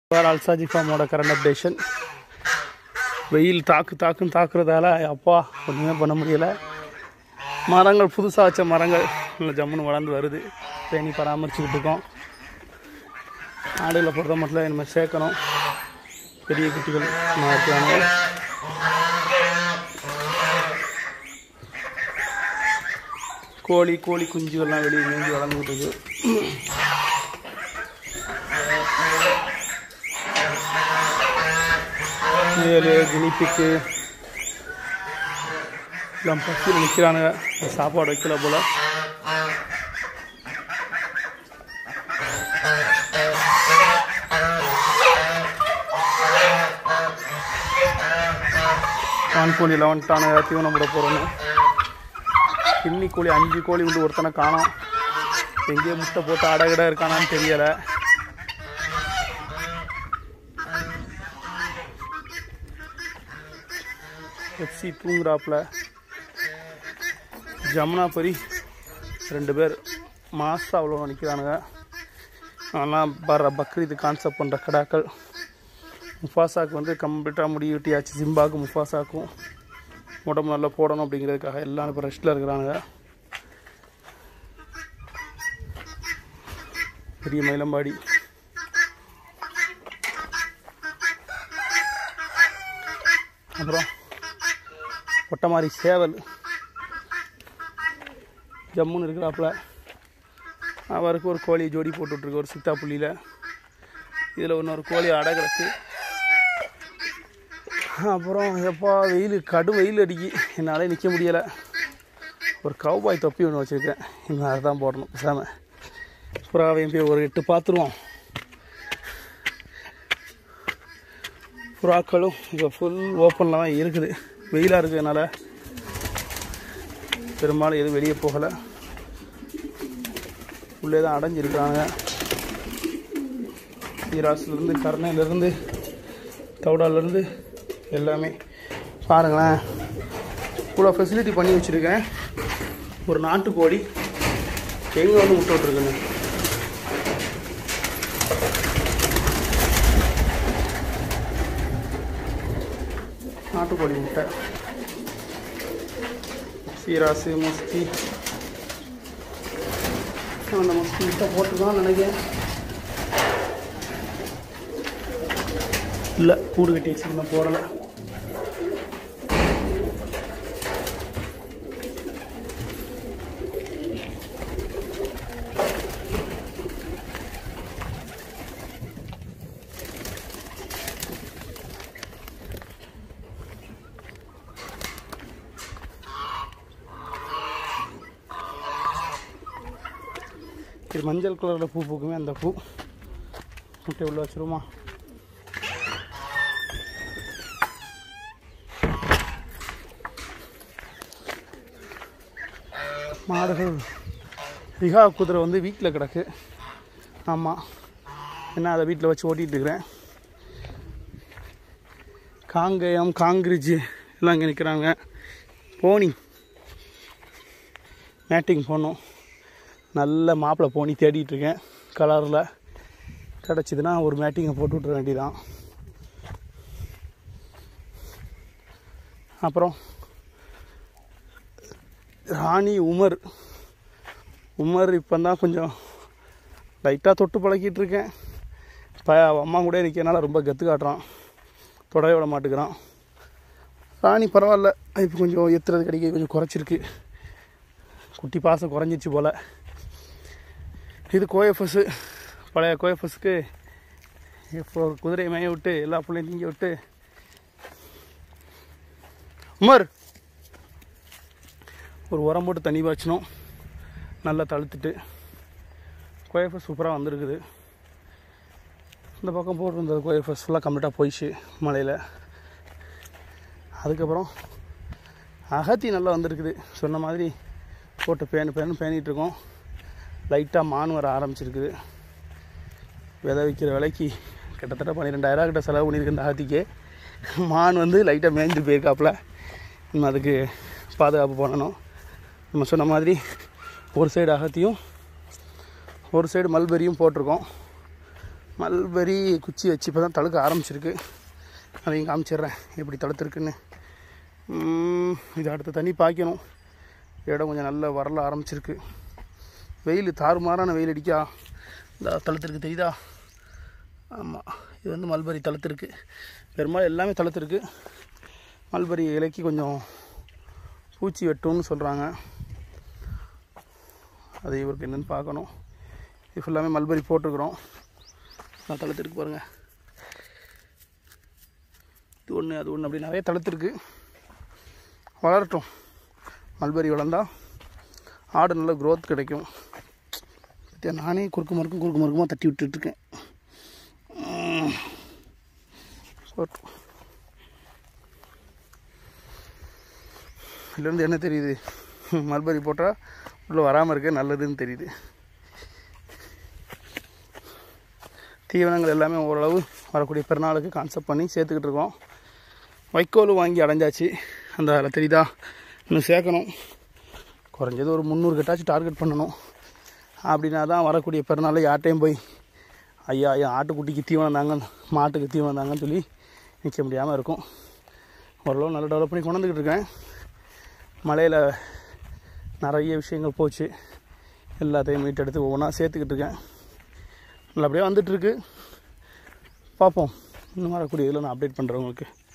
வேறு அல்சாஜி ஃபார்மோட current updation வெயில் தாக்கு தாக்குன்னு தாக்குறதால அப்பா ஒன்றுமே பண்ண முடியலை மரங்கள் புதுசாக வச்ச மரங்கள் நல்ல ஜம்முன்னு வளர்ந்து வருது பேணி பராமரிச்சுக்கிட்டு இருக்கோம் ஆடுகளை பொறுத்த மட்டும் இனிமேல் சேர்க்கணும் பெரிய குட்டிகள் மாற்றுவாங்க கோழி கோழி குஞ்சுகள்லாம் வெளியே மேய்ஞ்சி வளர்ந்துக்கிட்டு இருக்கு முயல் கினிப்பிக்கு எல்லாம் பசியில் நிற்கிறானுங்க சாப்பாடு வைக்கல போல ஆண் கோழியில் வந்துட்டானுங்க தீவனம் போட போகிறோன்னு கிண்ணி கோழி அஞ்சு கோழி வந்து ஒருத்தனை காணோம் எங்கேயோ முட்டை போட்டு அடகிட இருக்கானான்னு தெரியலை எஃப்சி தூங்குறாப்புல ஜமுனாபுரி ரெண்டு பேர் மாசம் அவ்வளோ நிற்கிறானுங்க ஆனால் வர பக்ரீது கான்செப்ட் பண்ணுற கடாக்கள் முஃபாசாக்கு வந்து கம்ப்ளீட்டாக முடி வெட்டியாச்சு ஜிம்பாக்கு முஃபாசாக்கும் உடம்பு நல்லா போடணும் அப்படிங்கிறதுக்காக எல்லாம் இப்போ ரெஸ்ட்டில் இருக்கிறானுங்க பெரிய மயிலம்பாடி அப்புறம் கொட்டமாரி சேவல் ஜம்முன்னு இருக்கிறாப்புல அவருக்கு ஒரு கோழி ஜோடி போட்டுட்ருக்கு ஒரு சித்தா புள்ளியில் இதில் இன்னொரு கோழி அடகிடக்கு அப்புறம் எப்பா வெயில் கடும் வெயில் அடிக்கி என்னால் நிற்க முடியலை ஒரு கவுபாய் தொப்பி ஒன்று வச்சுருக்கேன் இன்னும் அதை தான் போடணும் பேசாமல் புறாவையும் போய் ஒரு எட்டு பார்த்துருவோம் புறாக்களும் இப்போ ஃபுல் ஓப்பனில் தான் இருக்குது வெயிலாக இருக்கிறதுனால பெரும்பாலும் எதுவும் வெளியே போகலை உள்ளே தான் அடைஞ்சிருக்காங்க ஈராஸ்லேருந்து கருணையிலேருந்து தவுடாலேருந்து எல்லாமே பாருங்களேன் இவ்வளோ ஃபெசிலிட்டி பண்ணி வச்சுருக்கேன் ஒரு நாட்டுக்கோழி எங்கே வந்து முட்டை விட்ருக்குன்னு நாட்டுக்கோழி முட்டை சீராசு முஸ்தி அந்த முஸ்தி முட்டை போட்டுருக்கான்னு நினைக்கிறேன் இல்லை கூடு கட்டி வச்சுருந்தேன் போடலை இது மஞ்சள் கலரில் பூ பூக்குமே அந்த பூ முட்டை உள்ள வச்சிருமா மாடுகள் ரிஹா குதிரை வந்து வீட்டில் கிடக்கு ஆமாம் என்ன அதை வீட்டில் வச்சு ஓட்டிகிட்டு இருக்கிறேன் காங்கேயம் காங்கிரிஜ் எல்லாம் இங்கே நிற்கிறாங்க போனி மேட்டிங் போடணும் நல்ல மாப்பிள்ளை போனி தேடிட்டு இருக்கேன் கலரில் கிடச்சிதுன்னா ஒரு மேட்டிங்கை போட்டு விட்ற வேண்டியதான் அப்புறம் ராணி உமர் உமர் இப்போ தான் கொஞ்சம் லைட்டாக தொட்டு பழக்கிட்டு இருக்கேன் இப்போ அம்மா கூட நிற்கிறனால ரொம்ப கற்று காட்டுறான் தொடவே விட மாட்டேங்கிறான் ராணி பரவாயில்ல இப்போ கொஞ்சம் எத்துறது கிடைக்க கொஞ்சம் குறைச்சிருக்கு குட்டி பாசம் குறைஞ்சிச்சு போல் இது கோஎஃப்எஸ்ஸு பழைய கோஎஃப்எஸ்க்கு இப்போ ஒரு குதிரையை மேய விட்டு எல்லா பிள்ளையும் நீங்க விட்டு உமர் ஒரு உரம் போட்டு தண்ணி பாய்ச்சணும் நல்லா தழுத்துட்டு கோஎஃப்எஸ் சூப்பராக வந்திருக்குது இந்த பக்கம் போட்டிருந்தது கோஎஃப்எஸ் ஃபுல்லாக கம்ப்ளீட்டாக போயிடுச்சு மலையில் அதுக்கப்புறம் அகத்தி நல்லா வந்திருக்குது சொன்ன மாதிரி போட்டு பேனு பேனு பேணிகிட்டு இருக்கோம் லைட்டாக மான் வர ஆரம்பிச்சிருக்குது விதை விற்கிற விலைக்கு கிட்டத்தட்ட பன்னிரெண்டாயிரம் கிட்ட செலவு பண்ணியிருக்கு இந்த அகத்திக்கு மான் வந்து லைட்டாக மேய்ஞ்சு போயிருக்காப்புல நம்ம அதுக்கு பாதுகாப்பு பண்ணணும் நம்ம சொன்ன மாதிரி ஒரு சைடு அகத்தியும் ஒரு சைடு மல்பெரியும் போட்டிருக்கோம் மல்பெரி குச்சி வச்சு இப்போ தான் தழுக்க ஆரம்பிச்சிருக்கு அதையும் காமிச்சிடுறேன் எப்படி தழுத்துருக்குன்னு ம், இது அடுத்த தண்ணி பாய்க்கணும் இடம் கொஞ்சம் நல்லா வரல ஆரம்பிச்சிருக்கு வெயில் தாறுமாறான வெயில் அடிக்கா இந்த தழுத்துருக்கு தெரியுதா ஆமாம் இது வந்து மல்பரி தழுத்துருக்கு பெரும்பாலும் எல்லாமே தழுத்துருக்கு மல்பரி இலைக்கு கொஞ்சம் பூச்சி வெட்டும்னு சொல்கிறாங்க அது இவருக்கு என்னென்னு பார்க்கணும் இது ஃபுல்லாமே மல்பரி போட்டிருக்கிறோம் நான் தழுத்துருக்கு பாருங்கள் இது ஒன்று அது ஒன்று அப்படி நிறைய தழுத்துருக்கு வளரட்டும் மல்பரி வளர்ந்தா ஆடு நல்ல growth கிடைக்கும் பத்தியா நானே குறுக்கு மறுக்கும் குறுக்கு மறுக்குமாக தட்டி விட்டுட்ருக்கேன் சொல்லட்டும் இதுலேருந்து என்ன தெரியுது மல்பரி போட்டால் உள்ளே வராமல் இருக்க நல்லதுன்னு தெரியுது தீவனங்கள் எல்லாமே ஓரளவு வரக்கூடிய பிறநாளுக்கு கான்செப்ட் பண்ணி சேர்த்துக்கிட்டு இருக்கோம் வைக்கோல் வாங்கி அடைஞ்சாச்சு அந்த அதில் தெரியுதா இன்னும் சேர்க்கணும் குறைஞ்சது ஒரு முந்நூறு கட்டாச்சும் டார்கெட் பண்ணணும் அப்படின்னா தான் வரக்கூடிய பிறநாள் யார்ட்டையும் போய் ஐயா ஐயா ஆட்டுக்குட்டிக்கு தீவனம் தாங்க மாட்டுக்கு தீவனம் தாங்கன்னு சொல்லி நிற்க முடியாமல் இருக்கும் ஓரளவு நல்லா டெவலப் பண்ணி கொண்டு வந்துக்கிட்டு இருக்கேன் மழையில் நிறைய விஷயங்கள் போச்சு எல்லாத்தையும் மீட்டெடுத்து ஒவ்வொன்றா சேர்த்துக்கிட்டு இருக்கேன் நல்லபடியாக வந்துட்டுருக்கு பார்ப்போம் இன்னும் வரக்கூடிய இதில் நான் அப்டேட் பண்ணுறேன் உங்களுக்கு